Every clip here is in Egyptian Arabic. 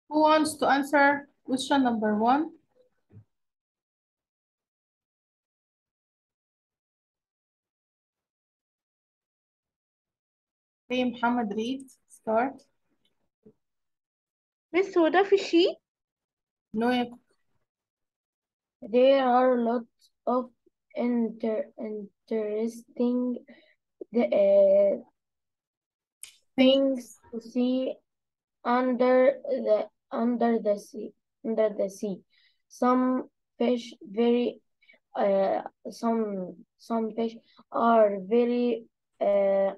Who wants to answer question number one? Okay, Muhammad read. Start. بس هو ده في الشيء No, يا- There are lots of inter interesting uh, things to see under the under the sea under the sea. Some fish very uh, some some fish are very uh,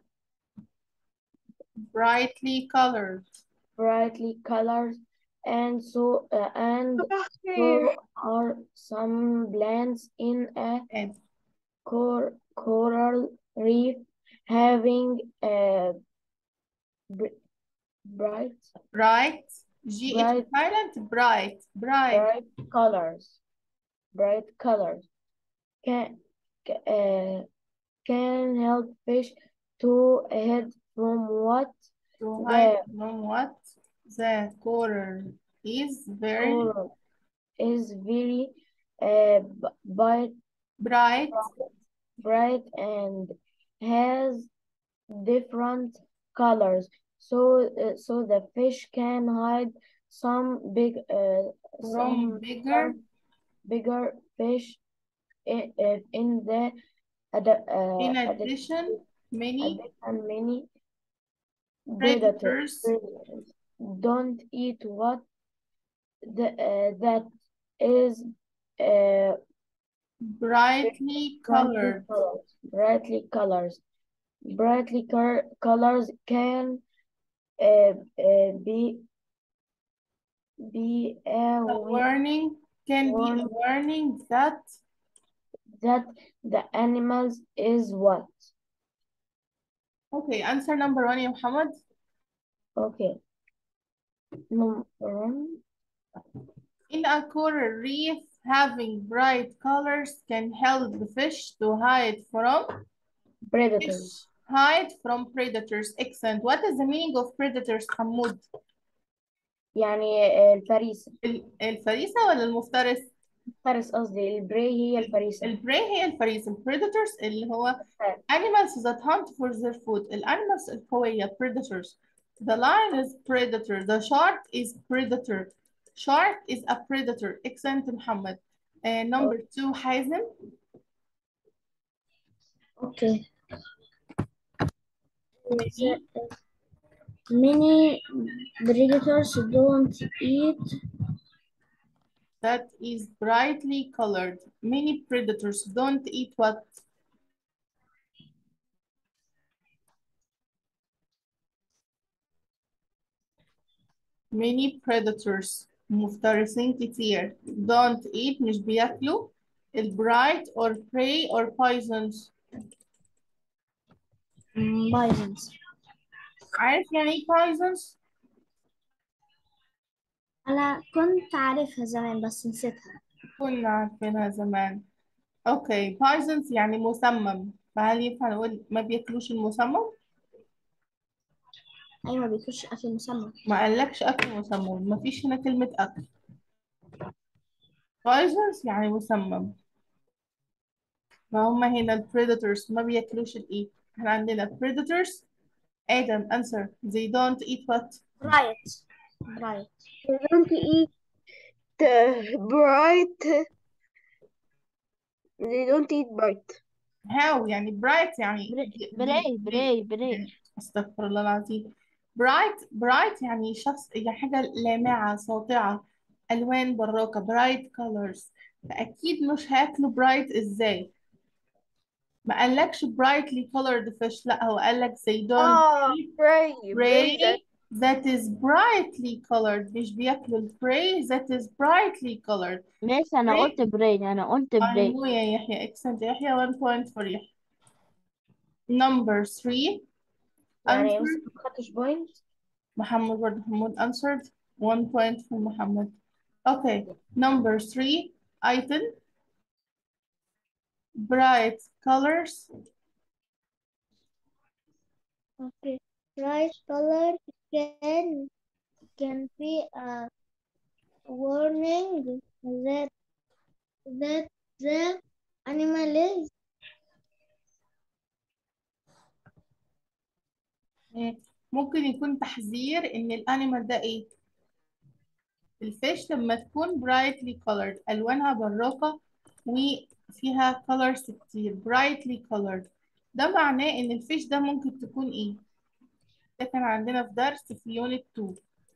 brightly colored. brightly colored and so uh, and so are some plants in a And cor coral reef having uh, br- bright bright. G is Bright. silent. Bright. Bright. bright colors bright colors can ca- uh, can help fish to head from what To hide the from what? The coral is very coral is very uh, b- bright bright. bright and has different colors so uh, so the fish can hide some big uh, From some bigger bigger fish in, uh, in the ad- uh, In addi- addition, many addition many predators predators don't eat what the, uh, that is uh, brightly brightly colored. colors, brightly colors. Brightly cor- colors can uh, uh, be be a A wi- warning can be a warning warning that that the animals is what? okay. Answer number one, ya Muhammad. Okay. Number one, In a coral reef, having bright colors can help the fish to hide from predators. fish hide from predators. Excellent. What is the meaning of predators, حمود? يعني آه، الفريسة ال- الفريسة ولا المفترس؟ الفرس قصدي البري هي الفريسة البري هي الفريسة البريداتورز اللي هو animals that hunt for their food الانيمالز القوية predators the lion is predator the shark is predator shark is a predator excellent محمد uh, number two حازم Okay. ماشي Many predators don't eat that is brightly colored many predators don't eat what many predators مفترسين كتير don't eat مش بياكلوا ال bright or prey or poisons poisons. عارف يعني ايه poisons؟ أنا كنت عارفها زمان بس نسيتها كنا عارفينها زمان اوكي poisons يعني مسمم فهل ينفع نقول ما بياكلوش المسمم؟ أيوة ما بياكلش أكل مسمى ما قالكش اكل مسمم ما فيش هنا كلمة اكل poisons يعني مسمم فهم هنا ال predators ما بياكلوش الايه احنا عندنا predators آدم answer they don't eat what برايت برايت They don't eat uh, bright. They don't eat bright. how يعني bright يعني براي براي براي استغفر الله العظيم bright bright يعني شخص يعني حاجة لامعة ساطعة ألوان براقة bright colors فأكيد مش هاكلوا bright إزاي ما قالكش brightly colored fish لا هو قالك they don't Oh, eat prey. Prey prey that that is brightly colored مش بياكلوا ال prey that is brightly colored ماشي أنا Prey. قلت براي أنا قلت I براي know يا يحيى excellent يا يحيى one point for يحيى number three يعني answer بس ما خدتش بوينت محمد برضه محمود answered one point for محمد okay number three item bright colors Okay. Bright color can can be a warning that that the animal is آه، ممكن يكون تحذير ان الانيمال ده ايه الفيش لما تكون brightly colored الوانها براقة وفيها colors كتير brightly colored ده معناه ان الفيش ده ممكن تكون ايه ده كان عندنا في درس في يونت 2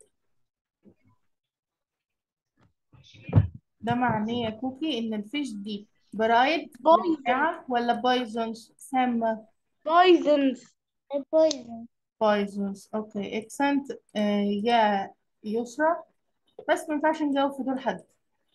ده معناه يا كوكي ان الفيش دي برايت لامعة ولا بايزونز سامة poisons poison بايزونز اوكي اكسنت آه يا يسرى بس ما ينفعش نجاوب في دور حد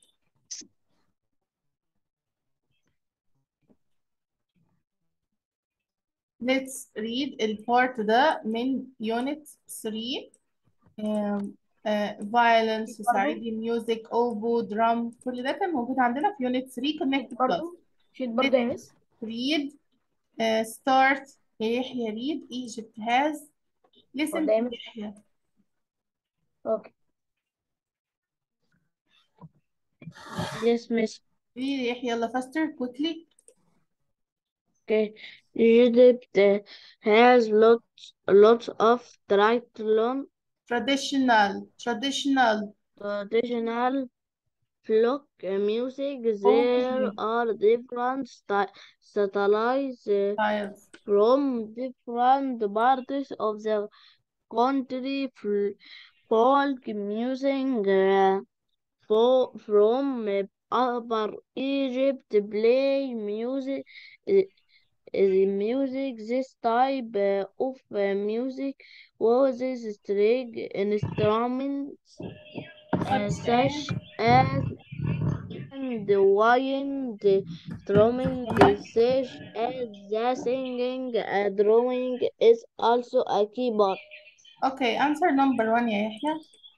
Let's read البارت ده من يونت 3 um, uh, violence, society, music, oboe, drum كل ده كان موجود عندنا في يونت 3 connected plus برضه شيت برضه يا مس read uh, start يا يحيى read Egypt has listen وده يا to مس يحيى اوكي Yes, miss. read يا يحيى يلا faster quickly Okay. Egypt uh, has lots lots of traditional traditional traditional traditional folk music. There okay are different sty- styles uh, styles from different parts of the country. F- Folk music uh, fo- from uh, Upper Egypt play music. uh, the music this type uh, of uh, music uses string instruments uh, such as such as and the wind strumming such as the singing uh, drawing is also a key part okay answer number one يا يحيى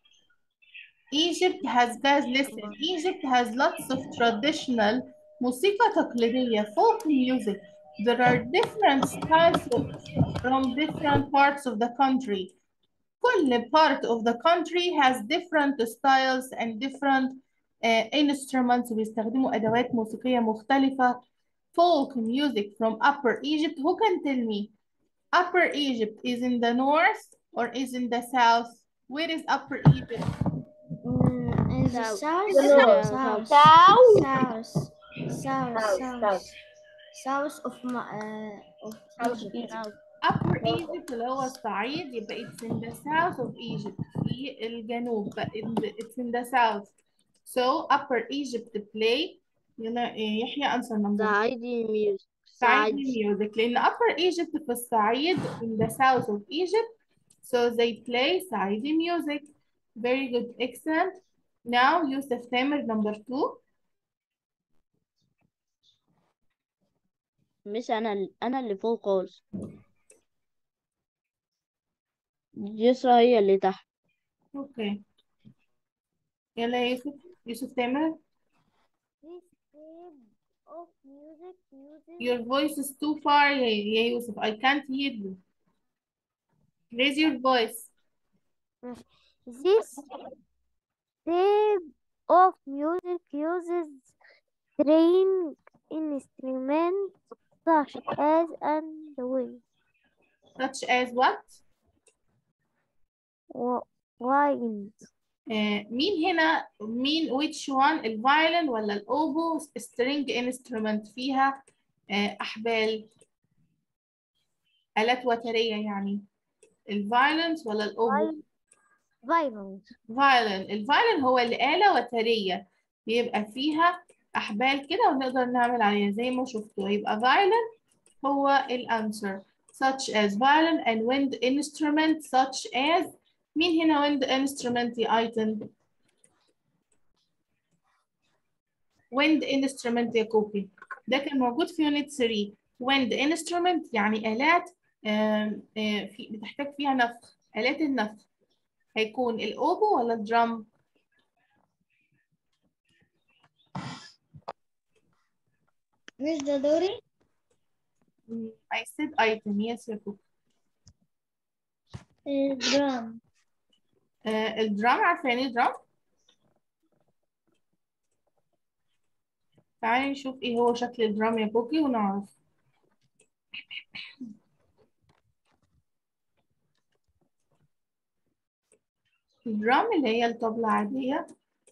Egypt has guys listen Egypt has lots of traditional موسيقى تقليدية folk music there are different styles of- from different parts of the country كل part of the country has different styles and different uh, instruments بيستخدموا أدوات موسيقية مختلفة folk music from Upper Egypt who can tell me Upper Egypt is in the north or is in the south where is Upper Egypt Mm, in the South. south, The north. south, South. south, south, South, south, south of ma- uh, of South Egypt. Egypt. now Upper Egypt اللي هو الصعيد يبقى it's in the south of Egypt في الجنوب but in the, it's in the south so Upper Egypt play يلا يحيى answer number one. Saidi music صعيد Saidi music لأن Upper Egypt في الصعيد in the south of Egypt so they play صعيدي music very good excellent now Yusuf Tamer number two مش انا ال- انا اللي فوق خالص يسرا هي اللي تحت okay يلا يا يوسف يوسف تامر This type of music uses your voice is too far يا يا يوسف I can't hear you raise your voice This type of music uses string instruments such as and wind, such as what w- wind, آه، مين هنا مين which one الفايلن ولا الأوبو string instrument فيها آه، أحبال آلات وترية يعني الفايلنس ولا الأوبو violent, فايلن الفايلن هو الآلة وترية بيبقى فيها أحبال كده ونقدر نعمل عليها زي ما شفتوا يبقى فايلن هو الأنسر such as violin and wind instrument such as مين هنا wind instrument يا ايتن wind instrument يا كوكي ده كان موجود في يونت 3 wind instrument يعني آلات آم، آه، في بتحتاج فيها نفخ آلات النفخ هيكون الأوبو ولا الدرام Miss Dadori, Mm, I said item yes يا كوكي drum, آه، الدرام عارفة يعني ايه درام تعالي نشوف ايه هو شكل الدرام يا بوكي ونعرف الدرام اللي هي الطبلة عادية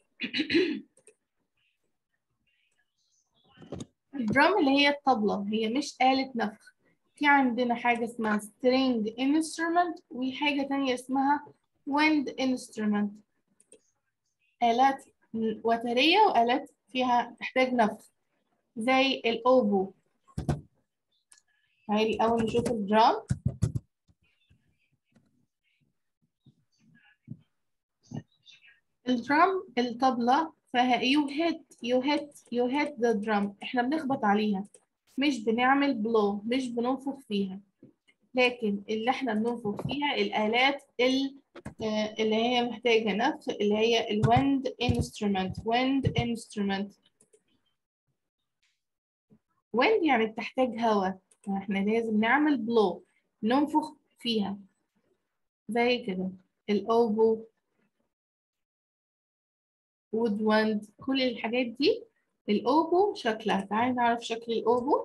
الدرام اللي هي الطبلة هي مش آلة نفخ في عندنا حاجة اسمها string instrument وحاجة تانية اسمها wind instrument آلات وترية وآلات فيها تحتاج نفخ زي الأوبو تعالي الأول نشوف الدرام الدرام الطبلة فيها you hit you hit you hit the drum احنا بنخبط عليها مش بنعمل بلو مش بننفخ فيها لكن اللي احنا بننفخ فيها الآلات ال- آه، اللي هي محتاجة نفخ اللي هي ال wind instrument wind instrument wind يعني بتحتاج هواء احنا لازم نعمل بلو ننفخ فيها زي كده الأوبو وود واند كل الحاجات دي الأوبو شكلها تعالي نعرف شكل الأوبو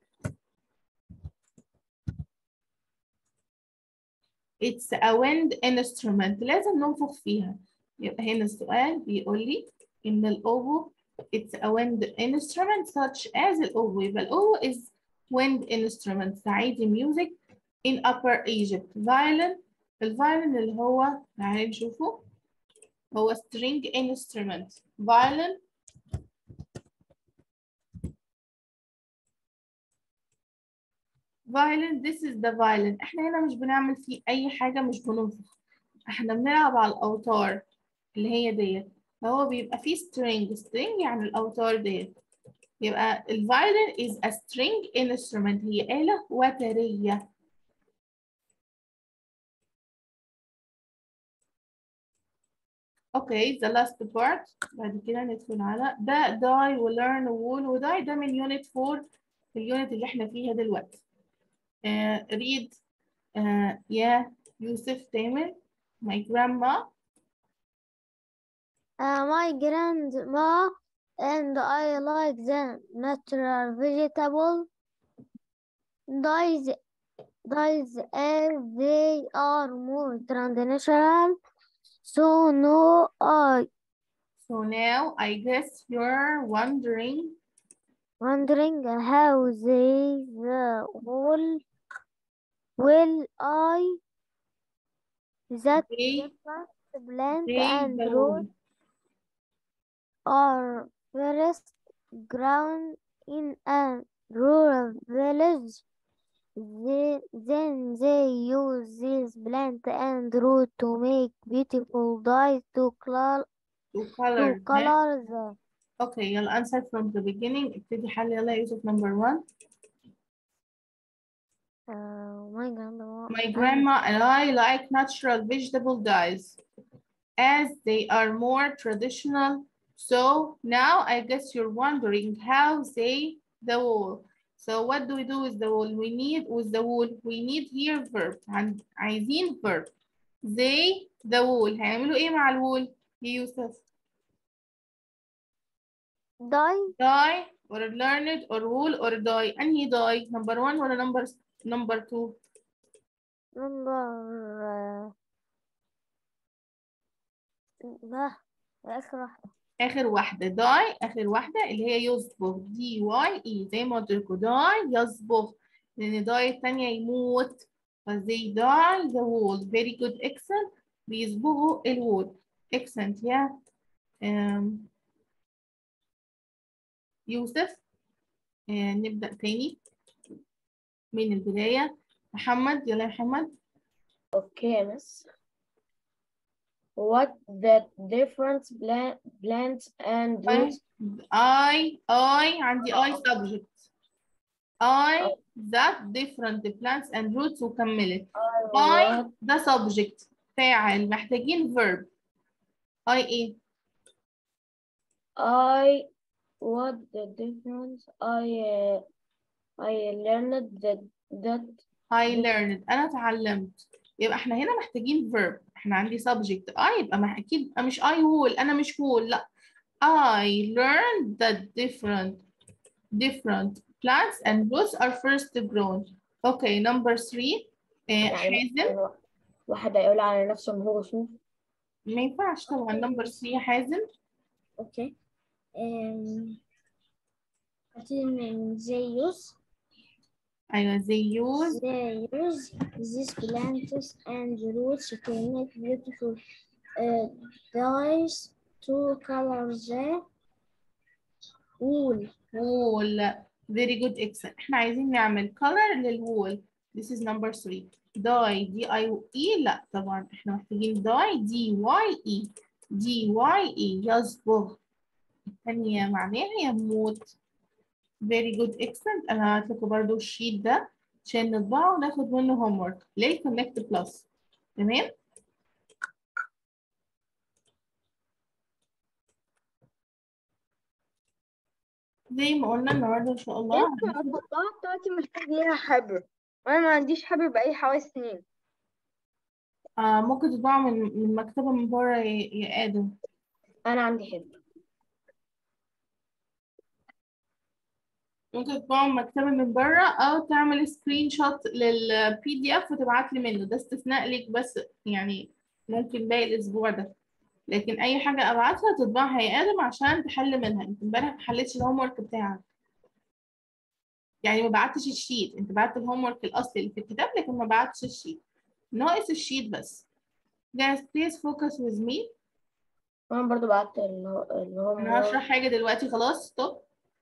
It's a wind instrument لازم ننفخ فيها يبقى هنا السؤال بيقول لي إن الأوبو It's a wind instrument such as الأوبو يبقى الأوبو is wind instrument عادي music in Upper Egypt violin الفايلن اللي هو تعالي نشوفه هو string instrument violin violin this is the violin احنا هنا مش بنعمل فيه اي حاجة مش بننفخ احنا بنلعب على الاوتار اللي هي ديت فهو بيبقى فيه string string يعني الاوتار ديت يبقى الفايلن is a string instrument هي آلة وترية اوكي the last part بعد كده ندخل على ده die و learn و wool و die ده من unit 4 اليونت اللي احنا فيها دلوقتي آه read آه يا يوسف تامر my grandma Uh, my grandma and I like the natural vegetable dyes dyes as they are more traditional. So no, I so now I guess you're wondering wondering how they the will will I that they different plant they and the root wool are first grown in a rural village. They, then they use these plant and root to make beautiful dyes to, color to to color them. color the Okay, you'll answer from the beginning. ابتدي حل يلا يا يوسف number one. uh, my grandma My and grandma and I like natural vegetable dyes as they are more traditional. So now I guess you're wondering how they the wool. So what do we do with the wool? We need with the wool. We need here verb. عن- عايزين verb. They the wool. هيعملوا ايه مع الwool يا يوسف؟ dye die or learned or wool or die. أنهي die? Number one ولا number number two? number uh, ده آخر واحدة آخر واحدة die آخر واحدة اللي هي يصبغ دي واي اي زي ما قلت لكم die يصبغ لأن die التانية يموت فزي die the wool very good excellent بيصبغوا الوول excellent يا um, يوسف آه نبدأ تاني من البداية محمد يلا يا محمد Okay, miss. What the different plant, plants and roots I I عندي I subject I that different plants and roots وكملت I what ده subject فاعل محتاجين verb I ايه I what the difference I uh, I learned that that I learned أنا اتعلمت يبقى احنا هنا محتاجين verb احنا عندي subject I يبقى ما أكيد مش I wool أنا مش wool لا I learned that different different plants and roots are first grown. Okay, number three. آه، يعني حازم واحد هيقول على نفسه ان هو صوف ما ينفعش طبعا number three حازم Okay. Um, continuing they use أيوة they use they use these plants and roots to make beautiful uh, dyes to color the wool. wool very good excellent احنا عايزين نعمل color للwool this is number three dye d i e لا طبعا احنا محتاجين dye d y e d y e يصبغ الثانية معناها يموت very good excellent انا هبعت لكم برضو الشيت ده عشان نطبعه وناخد منه homework ليه connect plus تمام زي ما قلنا النهارده ان شاء الله انت المفضلات بتاعتي محتاج ليها حبر وانا ما عنديش حبر بقالي حوالي سنين آه ممكن تطبعه من من مكتبة من بره يا يا آدم انا عندي حبر ممكن تطبعه من مكتبة من بره أو تعمل سكرين شوت للبي دي اف وتبعت لي منه ده استثناء ليك بس يعني ممكن باقي الأسبوع ده لكن أي حاجة أبعتها تطبعها يا آدم عشان تحل منها أنت امبارح ما حلتش الهوم ورك بتاعك يعني ما بعتش الشيت أنت بعت الهوم ورك الأصلي اللي في الكتاب لكن ما بعتش الشيت ناقص الشيت بس guys please focus with me وانا برضو بعت اللي هو اللي هو انا هشرح حاجه دلوقتي خلاص ستوب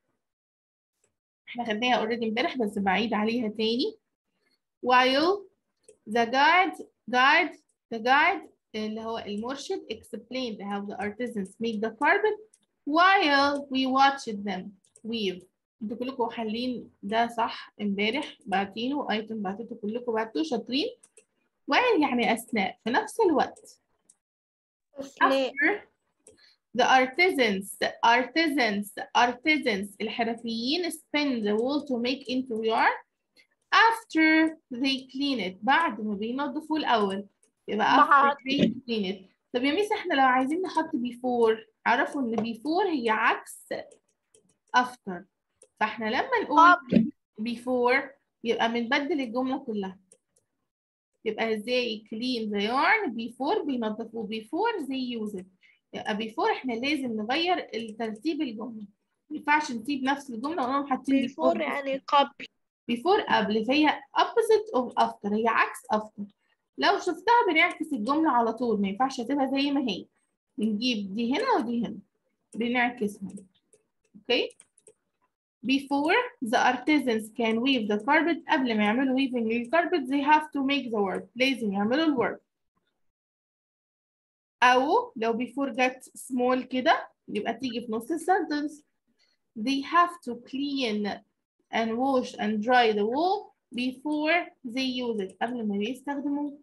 احنا خدناها اوريدي امبارح بس بعيد عليها تاني while the guide guide the guide اللي هو المرشد explained how the artisans make the carpet while we watched them weave انتوا كلكم حالين ده صح امبارح بعتينه ايتم بعتته كلكم بعتوه شاطرين while يعني اثناء في نفس الوقت after the artisans the artisans the artisans الحرفيين spin the wool to make into yarn after they clean it بعد ما بينضفوا الأول يبقى after بعد. they clean it طب يا ميس احنا لو عايزين نحط before عرفوا ان before هي عكس after فاحنا لما نقول before يبقى بنبدل الجملة كلها يبقى they clean the yarn before بينضفوه before they use it يبقى before احنا لازم نغير الترتيب الجملة ما ينفعش نسيب نفس الجملة ونقوم حاطين before يعني قبل before قبل فهي opposite of after هي عكس after لو شفتها بنعكس الجملة على طول ما ينفعش اسيبها زي ما هي بنجيب دي هنا ودي هنا بنعكسهم اوكي before the artisans can weave the carpet قبل ما يعملوا weaving للكاربت they have to make the work لازم يعملوا الورك أو لو before جت small كده يبقى تيجي في نص السنتنس they have to clean and wash and dry the wool before they use it قبل ما بيستخدموه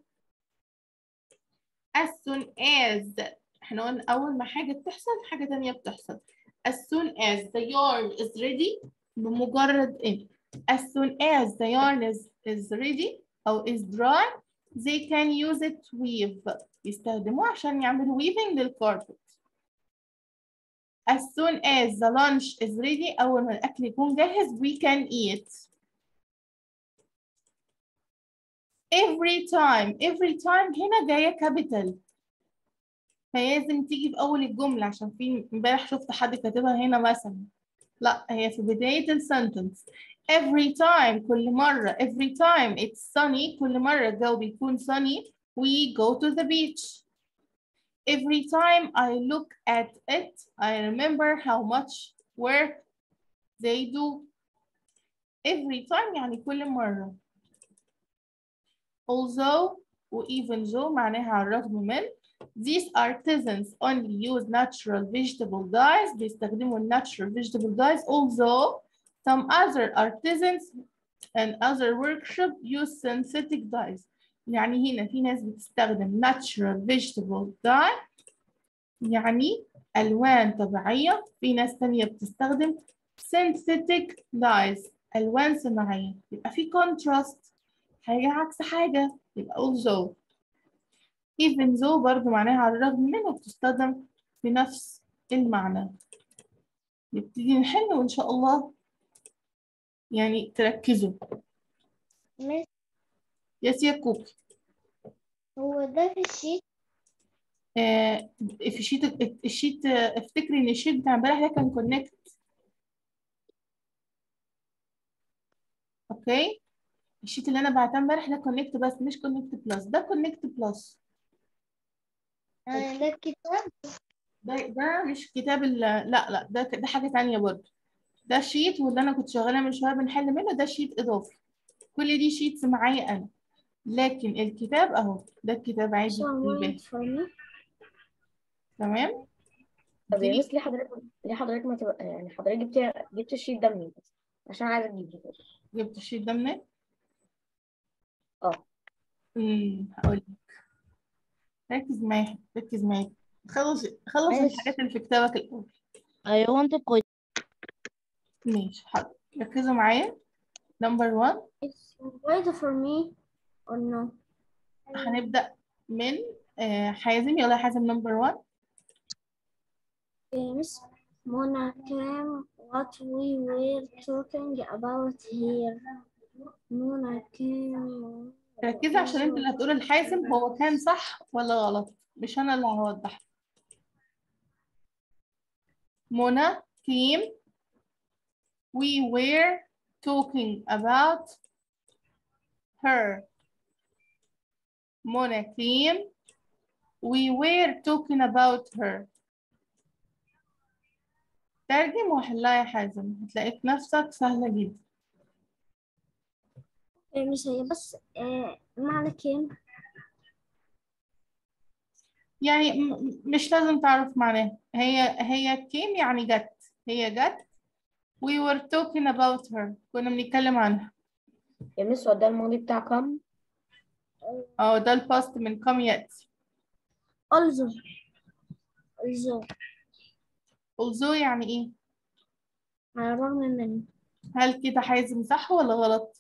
as soon as احنا قلنا أول ما حاجة بتحصل حاجة تانية بتحصل as soon as the yarn is ready بمجرد إيه as soon as the yarn is, is ready أو is dry they can use it to weave يستخدموه عشان يعملوا weaving للكاربت as soon as the lunch is ready أول ما الأكل يكون جاهز we can eat every time every time هنا جاية capital فلازم تيجي في أول الجملة عشان في امبارح شفت حد كاتبها هنا مثلا لا هي في بداية السنتنس every time كل مرة every time it's sunny كل مرة الجو بيكون sunny we go to the beach every time I look at it I remember how much work they do every time يعني كل مرة although و even though معناها على الرغم من these artisans only use natural vegetable dyes بيستخدموا natural vegetable dyes although some other artisans and other workshop use synthetic dyes يعني هنا في ناس بتستخدم natural vegetable dye يعني ألوان طبيعية في ناس تانية بتستخدم synthetic dyes ألوان صناعية يبقى في contrast حاجة عكس حاجة يبقى although even though برضو معناها على الرغم منه بتستخدم في نفس المعنى نبتدي نحل وإن شاء الله يعني تركزوا مس يس يا كوكي هو ده في الشيت آه في الشيت الشيت آه، افتكري ان الشيت بتاع امبارح ده كان كونكت اوكي الشيت اللي انا بعتها امبارح ده كونكت بس مش كونكت بلس ده كونكت بلس يعني ده الكتاب ده ده مش كتاب ال لا لا ده ده حاجة تانية برضه ده شيت واللي انا كنت شغالة من شوية بنحل منه ده شيت اضافي كل دي شيتس معايا انا لكن الكتاب اهو ده الكتاب عادي So الباقي wait for me. تمام طب يا دي مس ليه حضرتك ليه حضرتك ما تبقى يعني حضرتك جبت جبت الشيت ده منين بس عشان عايزه اجيبه بس جبت الشيت ده منين؟ اه امم هقول لك ركز معايا ركز معايا خلص خلص ماشي. الحاجات اللي في كتابك الأول I want to quit. ماشي حاضر ركزوا معايا نمبر 1 It's wait for me or no? هنبدأ من آه، حازم يلا يا حازم نمبر 1 Okay, Miss Mona came what we were talking about here. Mona came. ركزي عشان انت اللي هتقول الحازم هو كان صح ولا غلط مش انا اللي هوضح منى came we were talking about her منى came we were talking about her ترجم وحلها يا حازم هتلاقيك نفسك سهلة جدا إيه مش هي بس آه معنى كام يعني م- م- مش لازم تعرف معناها هي هي came يعني جت هي جت we were talking about her كنا بنتكلم عنها يا مس هو ده الماضي بتاع كم اه ده الباست من كم يأتي also also although يعني ايه على الرغم من هل كده حازم صح ولا غلط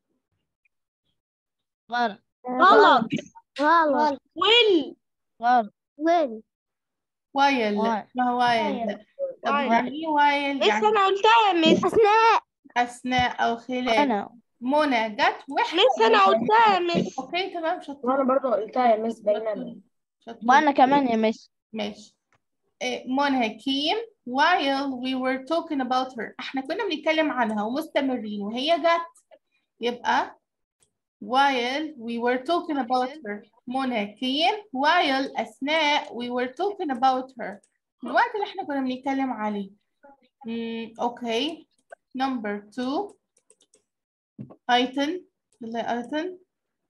غلط غلط غلط غلط will غلط will while While. ما هو while ده. طب While. يعني ايه while مس يعني انا قلتها يا مس أثناء اثناء او خلال أنا منى جت واحنا مس انا بنتكلم. قلتها يا مس اوكي تمام شطور وانا برضو قلتها يا مس بينما شطور وأنا كمان يا مس ماشي إيه، منى came while we were talking about her احنا كنا بنتكلم عنها ومستمرين وهي جت يبقى while we were talking about her منى came while أثناء we were talking about her الوقت اللي احنا كنا بنتكلم عليه مم، اوكي number two ايتن يلا يا ايتن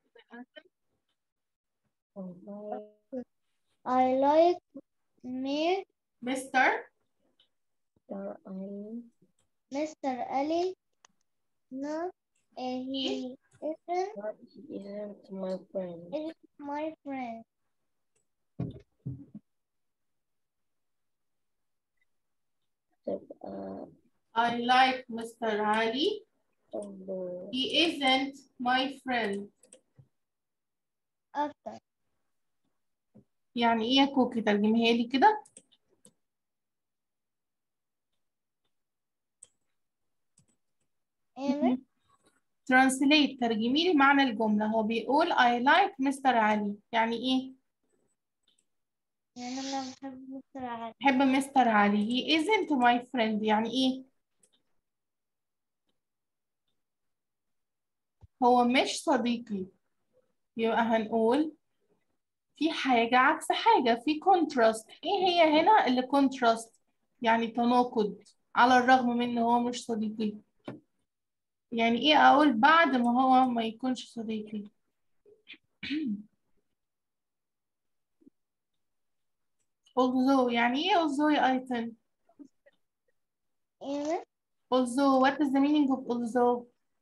I like me مستر Mr. Ali no uh, he isn't isn't my friend is my friend تبقى I like Mr. Ali although he isn't my friend after يعني ايه يا كوكي ترجميها لي كده and ترانسليت ترجمي لي معنى الجملة هو بيقول I like Mr. علي يعني ايه يعني أنا بحب مستر علي بحب مستر علي he isn't my friend يعني ايه هو مش صديقي يبقى هنقول في حاجة عكس حاجة في contrast ايه هي هنا اللي contrast يعني تناقض على الرغم من ان هو مش صديقي يعني ايه اقول بعد ما هو ما يكونش صديقي although يعني ايه although يا ايتن and although what is the meaning of although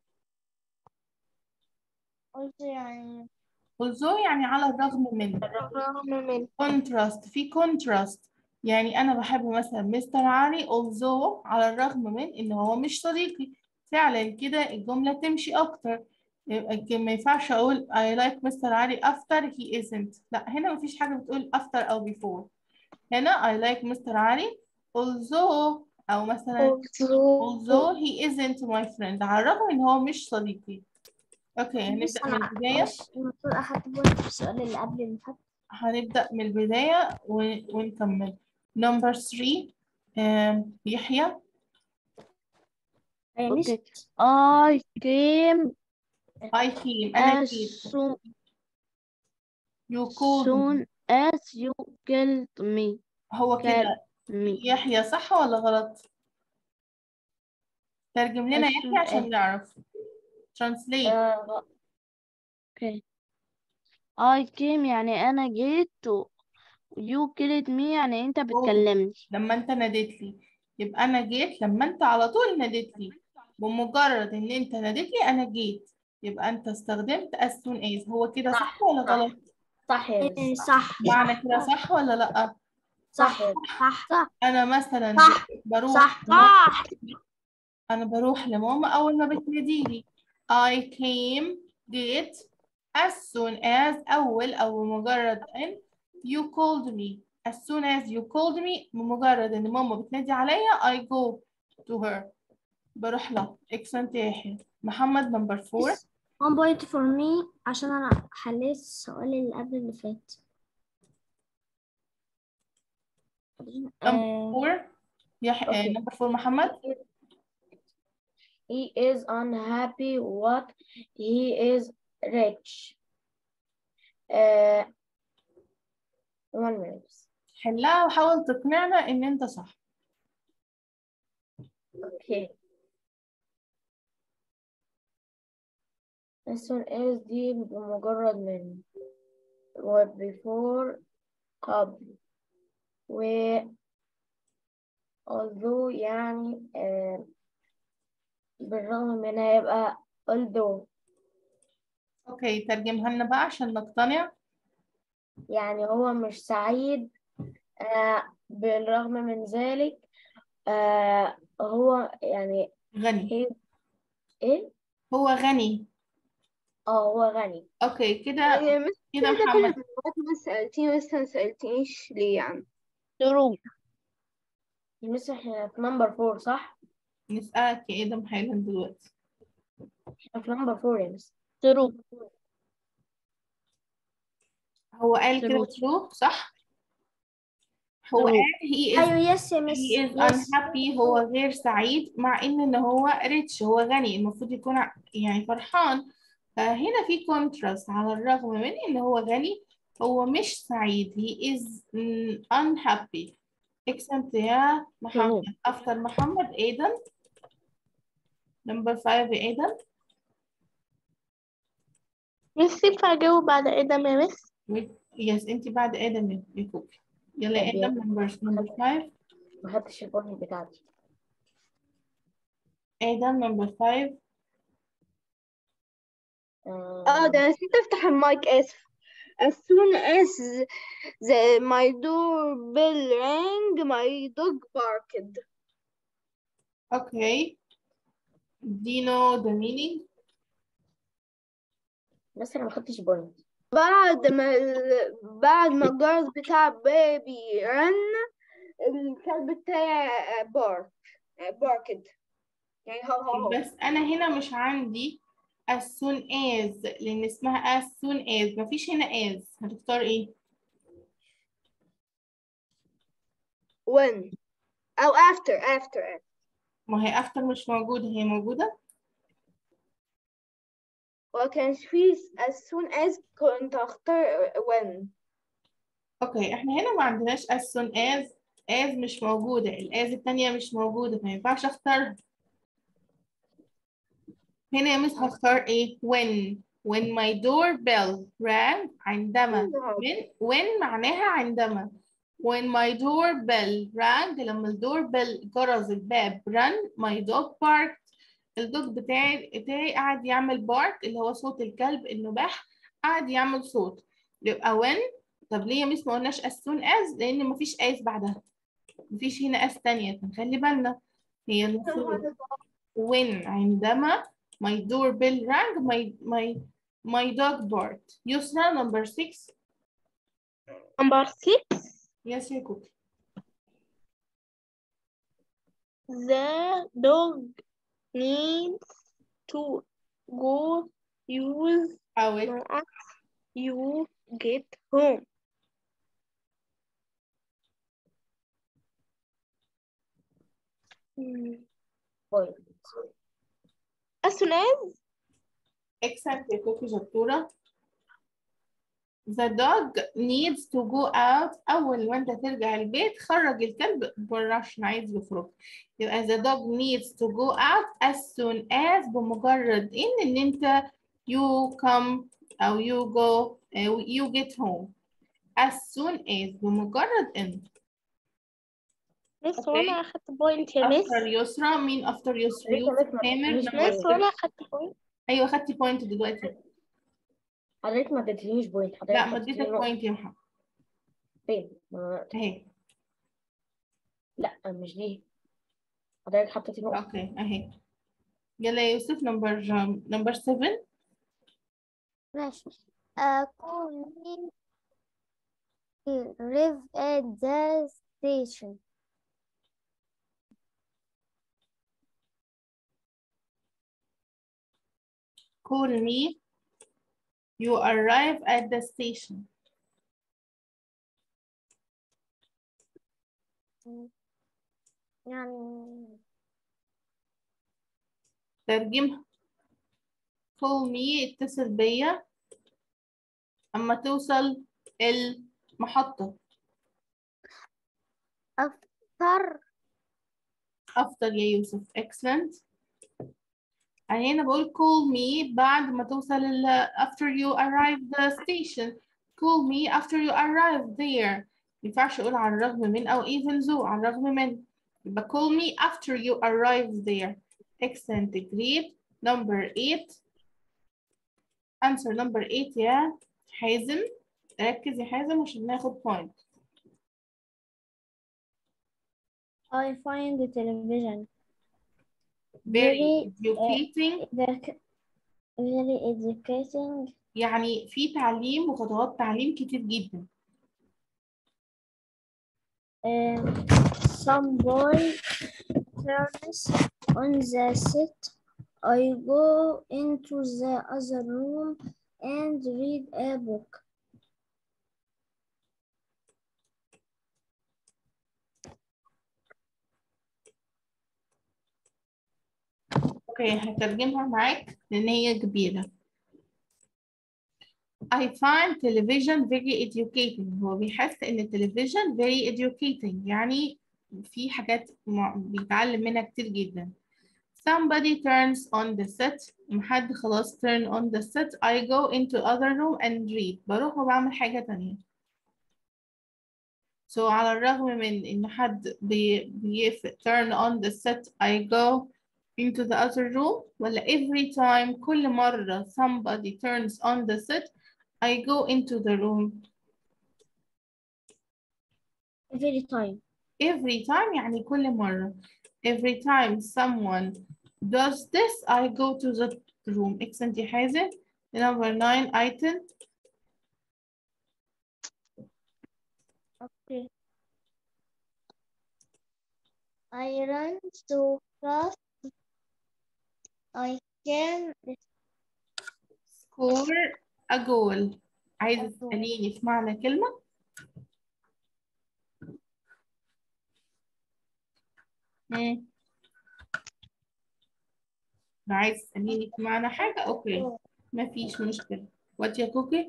also يعني although يعني على الرغم من رغم من contrast في contrast يعني أنا بحب مثلا مستر علي although على الرغم من إن هو مش صديقي فعلا كده الجملة تمشي أكتر يبقى ك- ما ينفعش أقول I like مستر علي after he isn't لا هنا مفيش حاجة بتقول after أو before هنا I like مستر علي although أو مثلا although although he isn't my friend على الرغم إن هو مش صديقي أوكي بص هنبدأ من أنا البداية مش المفروض أخدت بوينت في السؤال اللي قبل اللي فات هنبدأ من البداية ون- ونكمل number three um, يحيى هي مش Okay. I came I came أنا as جيت soon, you called me soon as you killed me. هو كده Called me. يحيى صح ولا غلط؟ ترجم لنا as يحيى soon عشان as. نعرف translate آه Okay. I came يعني أنا جيت و you killed me يعني أنت بتكلمني. لما انت ناديت لي يبقى انا جيت لما انت على طول ناديت لي بمجرد ان انت ناديت لي انا جيت يبقى انت استخدمت as soon as هو كده صح صح، ولا صح. غلط صح يا إيه، مس صح معنى كده صح ولا لا صح يا صح صح انا مثلا صح بروح صح صح انا بروح لماما اول ما بتنادي لي I came جيت as soon as اول او بمجرد ان you called me as soon as you called me بمجرد ان ماما بتنادي عليا I go to her بروح لها excellent يا يحيى محمد نمبر 4 one point for me عشان أنا حليت السؤال اللي قبل اللي فات آه، نمبر 4 يحيى Okay. نمبر 4 محمد he is unhappy what he is rich uh, one minute حلها وحاول تقنعنا ان انت صح okay as soon as دي بمجرد من و before قبل و although يعني آه بالرغم منها يبقى although اوكي ترجمها لنا بقى عشان نقتنع يعني هو مش سعيد آه بالرغم من ذلك آه هو يعني غني هي ايه هو غني اه هو غني اوكي كده يا مس كده كده كل محمد المرات ما سألتيني بس ما سألتنيش ليه يعني True. مثل احنا في نمبر فور صح؟ نسألك يا ادم حالا دلوقتي احنا في نمبر فور يا مس True. هو قال كده True. true صح هو True. قال he is أيوة يس يا مس he is يس unhappy هو غير سعيد مع ان ان هو rich هو غني المفروض يكون ع- يعني فرحان فهنا في contrast على الرغم من ان هو غني هو مش سعيد he is mm, unhappy excellent يا محمد after محمد ادم number five يا ادم مس ينفع أجاوب بعد آدم يا مس يس انت بعد ادم يا يا كوكي يلا يا طب يلا. ادم number number five ما خدتش البوينت بتاعتي ادم number five اه ده نسيت افتح المايك اسف as soon as the my doorbell rang my dog barked Okay. Do you know the meaning? بس انا ما خدتش بوينت بعد ما ال... بعد ما الجرس بتاع بابي رن الكلب بتاعي بارك باركد يعني هو هو هو بس أنا هنا مش عندي as soon as لأن اسمها as soon as مفيش هنا as هتختار إيه؟ when أو after after after. ما هي after مش موجودة هي موجودة؟ وكانش في as soon as كنت أختار when أوكي إحنا هنا ما عندناش as soon as as مش موجودة ال as التانية مش موجودة فما ينفعش أختارها هنا يا مس هختار إيه؟ when when my doorbell rang عندما when when معناها عندما when my doorbell rang لما الدور بيل جرس الباب rang my dog barked الدوج بتاعي بتاعي قاعد يعمل بارك اللي هو صوت الكلب النباح قاعد يعمل صوت يبقى when طب ليه يا مس ما قلناش as soon as لأن مفيش as بعدها مفيش هنا as تانية فنخلي بالنا هي المفروض when عندما my doorbell rang my my my dog barked يسرا number six number six yes يا كوكي The dog needs to go use out once you get home. Hmm. point As soon as excellent يا كوكي شطورة The dog needs to go out أول ما أنت ترجع البيت خرج الكلب بره عشان عايز يخرج يبقى the dog needs to go out as soon as بمجرد إن إن أنت you come أو you go أو you get home as soon as بمجرد إن مس Okay. وانا اخدت بوينت يا مس after يسرا مين after يسرا لسه يوسف لسه تامر مش number مس وانا six. اخدت بوينت أيوه خدتي بوينت دلوقتي حضرتك ما اديتنيش بوينت حضرتك لا ما حطيتي اديتك نقطة. بوينت يا محمد فين ما- أهي لا مش دي حضرتك حطيتي نقطة اوكي اهي يلا يا يوسف نمبر نمبر 7 ماشي uh, call me live at the station call me you arrive at the station يعني ترجمها call me اتصل بيا اما توصل المحطة after after يا يوسف excellent يعني هنا بقول call me بعد ما توصل ال after you arrive the station call me after you arrive there ما ينفعش اقول على الرغم من او even though على الرغم من يبقى call me after you arrive there excellent great number 8 answer number 8 يا حازم ركز يا حازم عشان ناخد point I find the television very Very, educating the- very educating. يعني في تعليم وخطوات تعليم كتير جدا Um, some boy turns on the set. I go into the other room and read a book. اوكي هترجمها معاك لان هي كبيرة I find television very educating هو بيحس ان التلفزيون very educating يعني في حاجات مع- بيتعلم منها كتير جدا somebody turns on the set لما حد خلاص turn on the set I go into other room and read بروح وبعمل حاجة تانية So على الرغم من إن حد بي, بيف turn on the set I go into the other room ولا every time كل مرة somebody turns on the set I go into the room Every time. every time يعني كل مرة every time someone does this I go to the room excellent يا حازم number nine item Okay. I run so fast I can score a goal عايزة A goal. تسأليني في معنى كلمة مم. لو عايز تسأليني في معنى حاجة أوكي مفيش مشكلة وات يا كوكي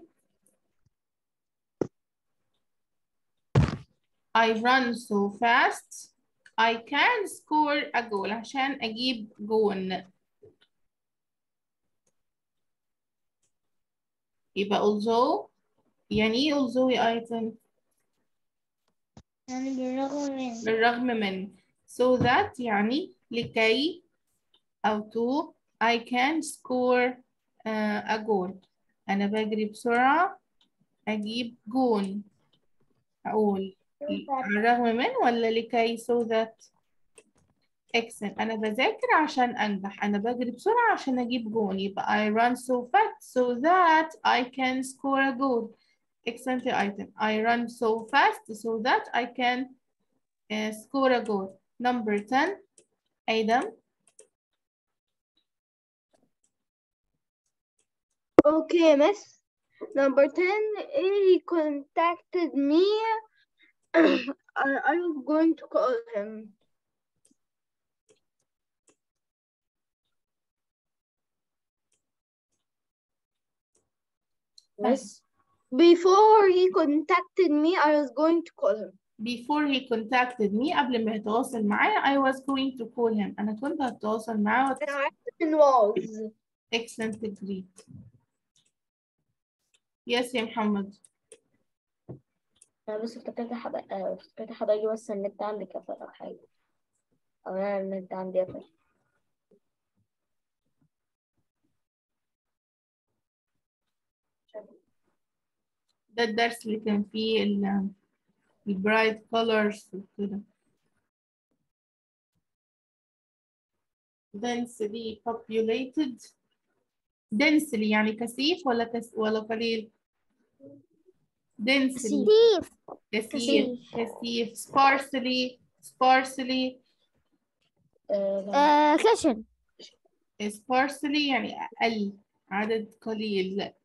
I run so fast I can score a goal عشان أجيب جون يبقى although يعني ايه although يا ايتن يعني بالرغم من بالرغم من so that يعني لكي أو to I can score uh, a goal أنا بجري بسرعة أجيب جون أقول على الرغم من ولا لكي so that excellent أنا بذاكر عشان أنجح أنا بجري بسرعة عشان أجيب جون يبقى I run so fast so that I can score a goal excellent item I run so fast so that I can uh, score a goal number 10 آدم Okay, miss. Number 10, he contacted me. I, I was going to call him. miss Before he contacted me, I was going to call him. before he contacted me قبل ما يتواصل معايا I was going to call him أنا كنت هتواصل معاه وت- And I asked him was. excellent great yes يا محمد انا بس افتكرت حدا آه، افتكرت حدا يجي بس النت عندي قفل او حاجة او انا النت عندي قفل ده الدرس اللي كان فيه ال البرايت colors وكده densely populated densely يعني كثيف ولا كس ولا قليل densely كثيف كثيف كثيف sparsely sparsely آه، لا. آه خشن sparsely يعني أقل عدد قليل لا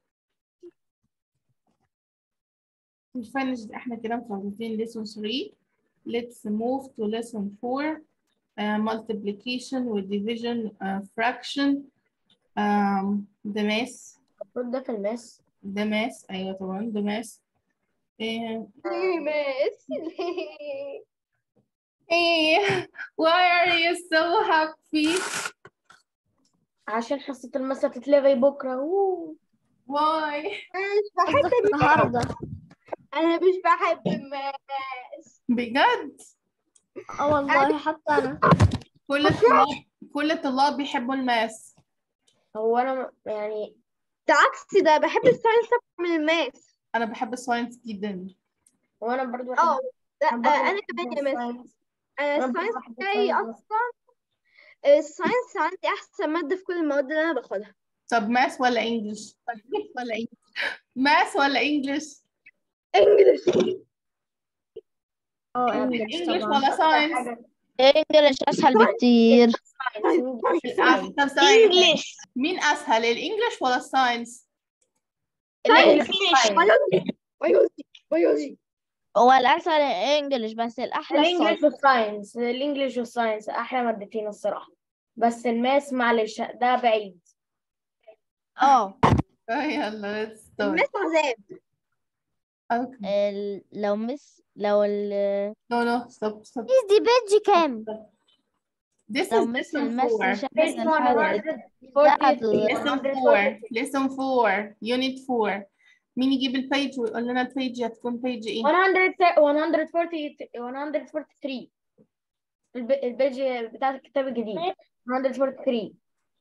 نفنش احنا كده مخلصين lesson 3 let's move to lesson 4 uh, multiplication with division uh, fraction um, the mass المفروض ده في الماس the mass ايوه طبعا the mass eh, Hey, miss. hey, why are you so happy عشان حصة الماس هتتلغي بكرة أوه. why أنا مش بحب النهارده أنا مش بحب الماس. بجد اه والله حتى انا كل الطلاب كل الطلاب بيحبوا الماس هو أنا يعني ده عكسي ده بحب الساينس أكتر من الماس. انا بحب الساينس جدا هو أنا برضو اه بحب لا أنا برضو آه، أنا بحب كمان يا مس. الساينس. أنا أنا برضو الساينس بحب بتاعي الساينس بس. أصلا الساينس عندي أحسن مادة في كل المواد اللي أنا باخدها. طب ماس ولا انجلش ولا انجلش ماس ولا انجلش إنجلش. اه أنا انجلش انجلش طبعا ولا ساينس انجلش اسهل بكتير طب ثواني مين اسهل الانجلش ولا الساينس الإنجليش بيولوجي بيولوجي بيولوجي. هو الاسهل الانجلش بس الاحلى الانجليش الساينس والساينس الانجليش والساينس احلى مادتين الصراحه بس الماس معلش ده بعيد اه آه، يلا let's start الماس عذاب. okay ال- لو مس لو ال no no stop stop دي بيج كام this لو is مس lesson المس 4 شافت Page الحاجة 140 lesson 4 lesson 4 unit 4 مين يجيب البيج ويقول لنا البيج هتكون بيج ايه 140 140 143 الب- البيج بتاع الكتاب الجديد 143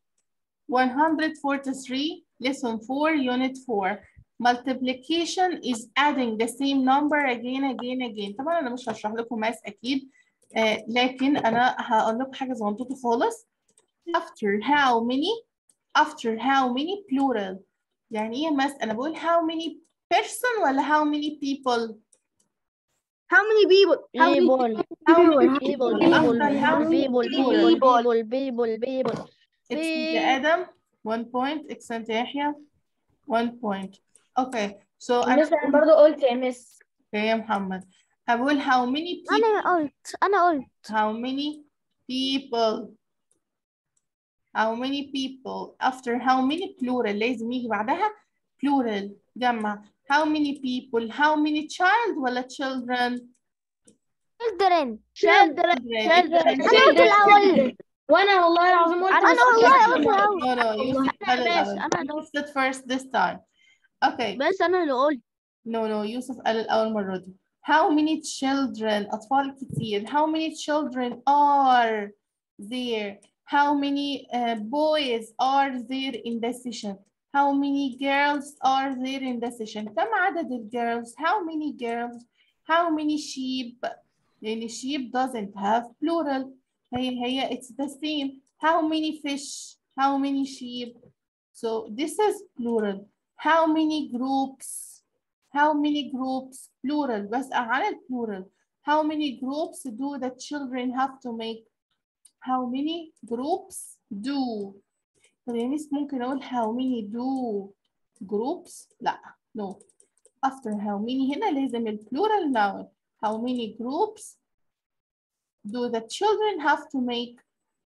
143 lesson 4 unit 4 multiplication is adding the same number again again again طبعا انا مش هشرح لكم ماس اكيد آه لكن انا هقول لكم حاجه صغنطوطه خالص after how many after how many plural يعني ايه ماس انا بقول how many person ولا how many people How many people? How many people how many people people people after how many people people people people people excellent يا ادم one point excellent يا يحيى one point okay so انا مس انا برضو قلت يا مس Okay, يا محمد هقول how many people انا قلت انا قلت how many people how many people after how many plural لازم يجي بعدها plural جمع how many people how many child ولا children children children children انا قلت الاول وانا والله العظيم قلت انا بس والله قلت قلت no الاول no Yusuf قال ماشي، الأول أنا اللي Yusuf said first this time okay بس انا اللي قلت no no يوسف قال الأول مرة دي how many children أطفال كتير how many children are there how many uh, boys are there in the session how many girls are there in the session كم عدد ال girls how many girls how many sheep لأن sheep doesn't have plural هي هي it's the same how many fish how many sheep so this is plural how many groups how many groups plural بس على plural how many groups do the children have to make how many groups do طب يا ميس ممكن أقول how many do groups لا no after how many هنا لازم ال plural noun how many groups do the children have to make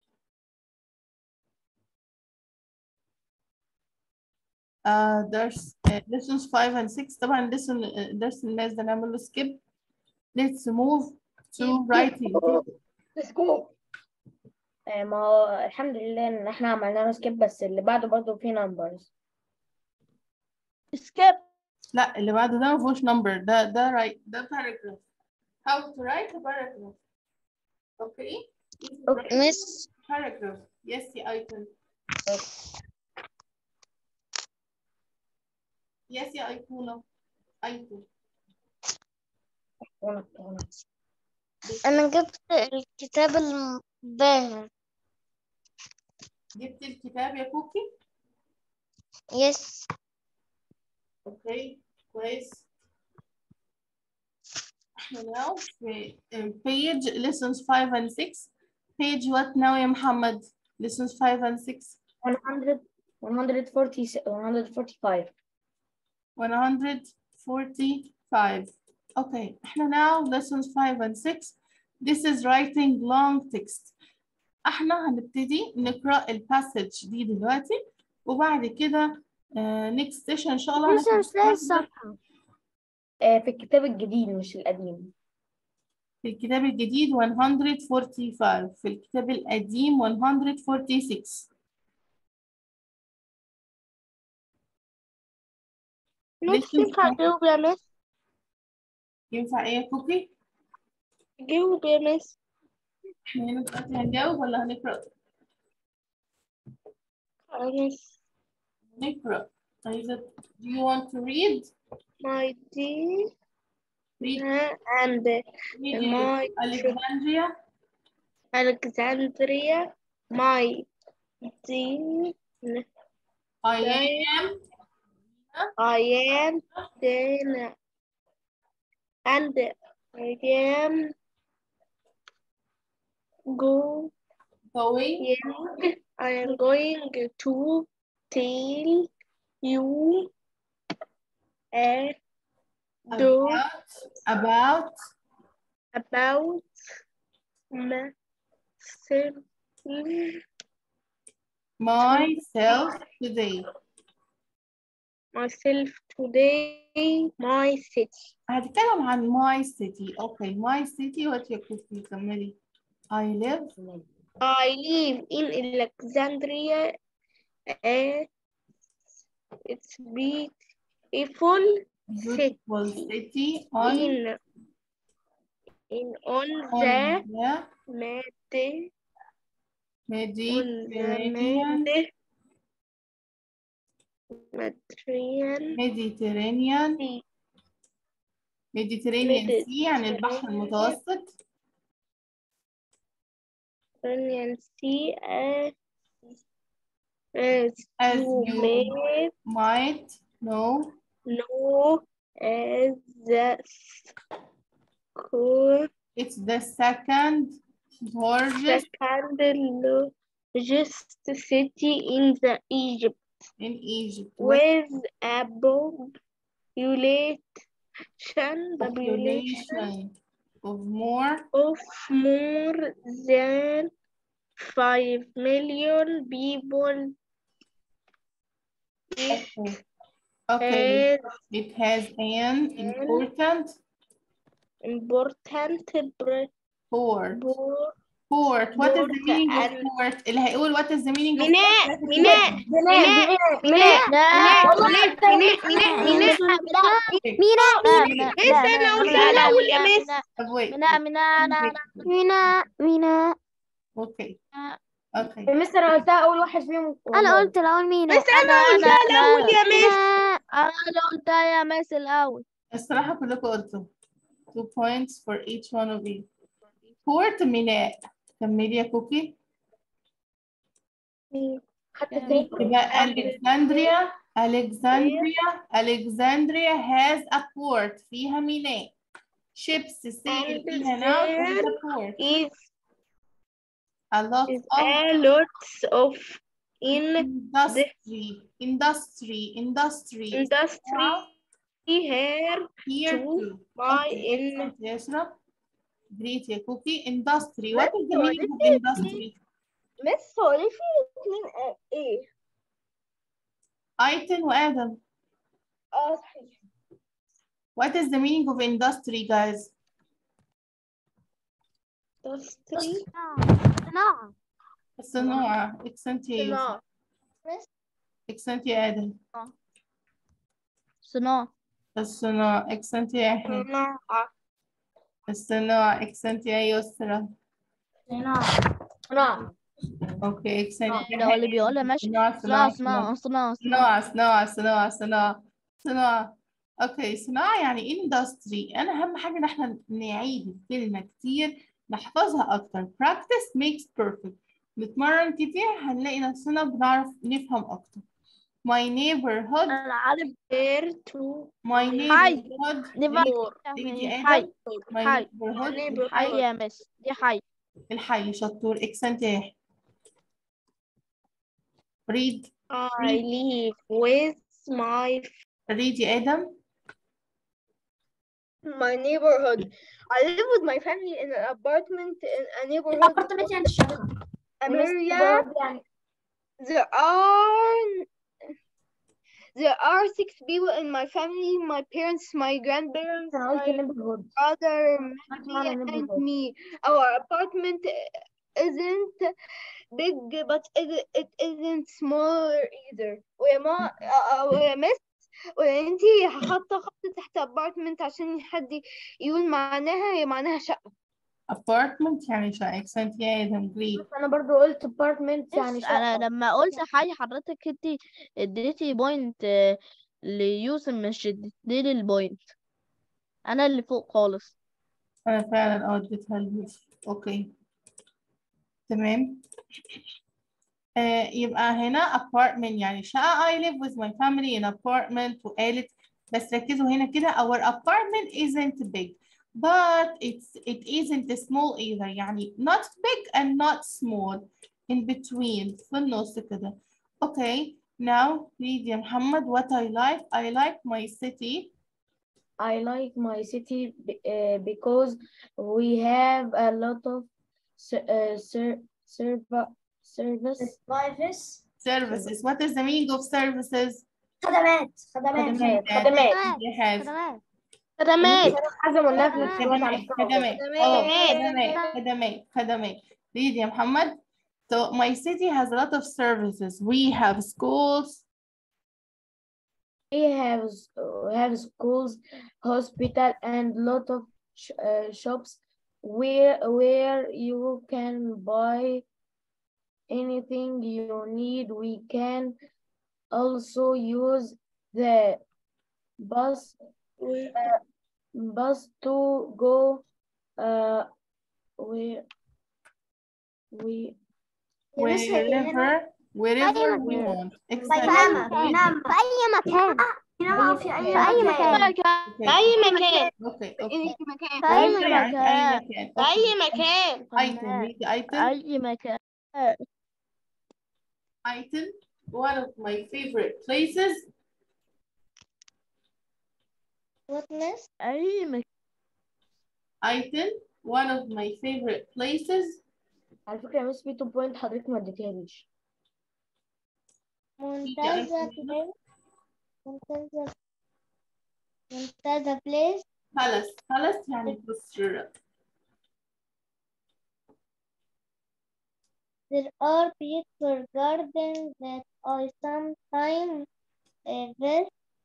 uh, درس uh, lessons 5 and 6 طبعا lesson uh, درس الماس ده نعمل له skip let's move to writing Let's go. آه، ما هو الحمد لله ان احنا عملنا له سكيب بس اللي بعده برضه فيه نمبرز skip لا اللي بعده ده ما فيهوش number ده ده right ده paragraph how to write a paragraph okay miss paragraph yes يا ايتن yes يا ايقونة ايتن وانا وانا انا جبت الكتاب الباهر جبت الكتاب يا كوكي يس اوكي كويس احنا now في uh, page lessons 5 and 6 page what now يا محمد lessons 5 and 6 100 140 145 145 okay احنا now lessons 5 and 6 this is writing long text احنا هنبتدي نقرأ الباسج دي دلوقتي وبعد كده uh, next session ان شاء الله لسه هناخد مش لاقي واحدة الصفحة آه، في الكتاب الجديد مش القديم في الكتاب الجديد 145 في الكتاب القديم 146 مش Listen ينفع to- اجاوب يا مس ينفع ايه يا كوكي؟ جاوب يا مس احنا هنا دلوقتي هنجاوب ولا هنقرأ؟ يا مس نقرأ عايزة do you want to read؟ my dear read and read my Alexandria Alexandria my dear I am I am Dana and I am go going I am going to tell you a do about about about myself myself today myself today my city هتكلم عن my city اوكي my city what يا كوكي كملي I live I live in Alexandria a it's beautiful beautiful city on in in on on the the Medi- on the Mediterranean Medi- Mediterranean Mediterranean Sea. Mediterranean Sea يعني البحر المتوسط Mediterranean Sea as, as as you you may might know know as the school it's the second largest second largest city in the Egypt in Egypt with with a population population population of more of more than five million people. It okay has it has an important important pr- port port port what is the Port meaning of and- port اللي هيقول what is the meaning of ميناء port ميناء ميناء ميناء ميناء ميناء ميناء ميناء استنى اقول الاول يا مس طب wait ميناء ميناء ميناء ميناء okay okay مستر انا قلتها اول واحد فيهم انا قلت الاول ميناء بس انا قلتها الاول يا مس ميناء انا اللي قلتها يا مس الاول الصراحة كلكم قلتوا two points for each one of you port ميناء كملي يا كوكي خدت ازاي يبقى Alexandria Alexandria Alexandria has a port فيها ميناء ships sail And فيها now to the there port is a lot is of a lots of in industry industry industry industry here here to too buy Okay, in excellent يا يسرا great يا كوكي industry Let's what is the go. meaning of industry مس هو ليه في اتنين آه، ايه ايتن وادم اه صحيح what is the meaning of industry guys industry صناعة الصناعة excellent يا يوسف صناعة excellent يا ادم صناعة الصناعة excellent يا يحيى صناعة الصناعة excellent يا يسرا صناعة اوكي excellent يا ده هو اللي يحيى. بيقولها ماشي صناعة صناعة صناعة صناعة صناعة صناعة صناعة صناعة صناعة صناعة صناعة اوكي صناعة يعني industry انا اهم حاجة ان احنا نعيد الكلمة كتير نحفظها اكتر practice makes perfect نتمرن كتير هنلاقي نفسنا بنعرف نفهم اكتر my neighborhood أنا عارف here to my حي. neighborhood نبقى دي حي آدم my حي neighborhood neighborhood. حي يا مس دي حي الحي شطور excellent يا يحيى read I live with my read يا ادم my neighborhood I live with my family in an apartment in a neighborhood الابارتمنت يعني الشقة area يعني there are there are six people in my family my parents my grandparents أنا قلت my neighborhood brother معنى me and neighborhood. me our apartment isn't big but it, it isn't small either ويا ما آه، آه، ويا مس وانتي حاطه خط تحت apartment عشان حد يقول معناها هي معناها شقة apartment يعني شقة excellent يا ادم great أنا برضو قلت apartment يعني بس أنا شقة لما قلت حي حضرتك انتي اديتي بوينت ليوسف مش اديتيلي البوينت أنا اللي فوق خالص أنا فعلا اه اديتها ليوسف أوكي تمام آه يبقى هنا apartment يعني شقة I live with my family in apartment وقالت بس ركزوا هنا كده our apartment isn't big but it's it isn't small either يعني not big and not small in between في النص كده okay now read يا محمد what I like I like my city I like my city be- uh, because we have a lot of ser- uh, ser- serv- service سيرفيس services what is the meaning of services خدمات خدمات خدمات خدمات yes خدمات خدمات حاجة قلناها في نفس الوقت على خدمات فكرة خدمات اه خدمات خدمات خدمات read يا محمد so my city has a lot of services we have schools We have s- we have schools, hospital, and lot of sh- uh, shops where where you can buy anything you need. We can also use the bus uh, bus to go uh, where we wherever wherever we مكان. want excellent بينما great. بينما في أي مكان بينما في في أي أي مكان مكان Okay. أي مكان اوكي في اوكي أي مكان في أي wherever يعني في اي مكان مكان أي مكان item read item أي مكان item one of my favorite places witness أي مكان item one of my favorite places على فكرة يا مس في تو بوينت حضرتك ما اديتهاليش منتزه place منتزه منتزه place palace palace يعني قصر There are beautiful gardens that I sometimes uh, visit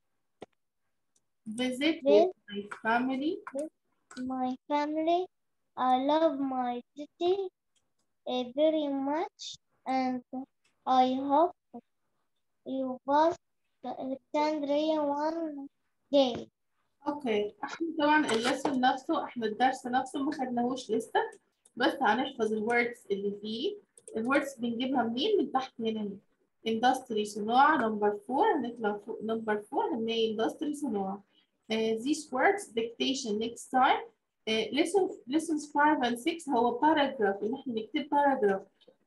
visit With- with my family my family. I love my city uh, very much and I hope you visit Alexandria one day. اوكي احنا طبعا الليسون نفسه احنا الدرس نفسه ما خدناهوش لسه بس هنحفظ الوردز اللي فيه الوردز بنجيبها منين من تحت هنا industry صناعة نمبر 4 هنطلع فوق نمبر 4 هنلاقي industry صناعة uh, these words dictation next time uh, lesson lessons 5 and 6 هو paragraph ان احنا نكتب paragraph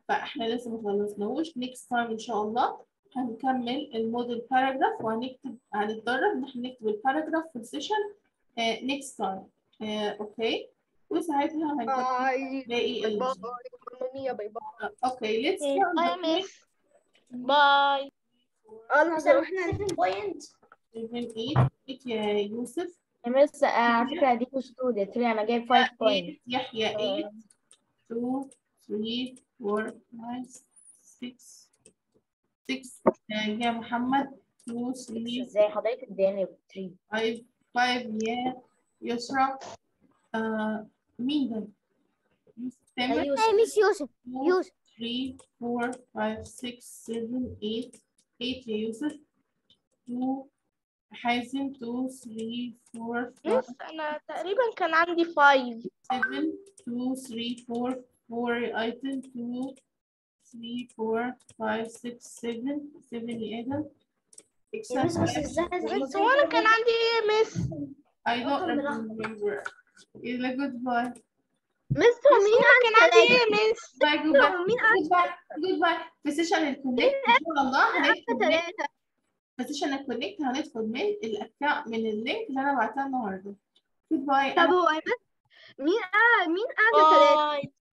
فاحنا لسه ما خلصناهوش next time ان شاء الله هنكمل الموديل باراجراف وهنكتب هنتدرب ان احنا نكتب الباراجراف في السيشن next time آه، اوكي وساعتها هنكمل باي باقي باي ال باي ماما ميا باي باي اوكي let's Okay, count bye, the points. miss. Bye. الله يسلمك احنا seven, eight, eight يا يوسف يا مس آه، على فكرة دي مش تو دي 3 أنا جايب 5 بوينت eight يحيى eight two three four five six six آه، يا محمد two three ازاي حضرتك اداني 3 five five يا يسرى آه مين ده؟ يوسف تامر اي مش يوسف two يوسف three four five six seven eight eight يا يوسف two حازم two three four five Miss أنا تقريبا كان عندي five. seven two three four four item two three four five six seven seven يا آدم except Miss وأنا كان عندي إيه يا miss؟ I don't remember يلا goodbye مستر مين كان عندي إيه يا miss؟ باي goodbye goodbye goodbye في سيشن الكونكت ان شاء الله هندخل من ثلاثة في سيشن الكونكت هندخل من الاكونت من اللينك اللي انا بعتها النهارده goodbye طب هو يا مس مين قاعد مين قاعدة ثلاثة Bye.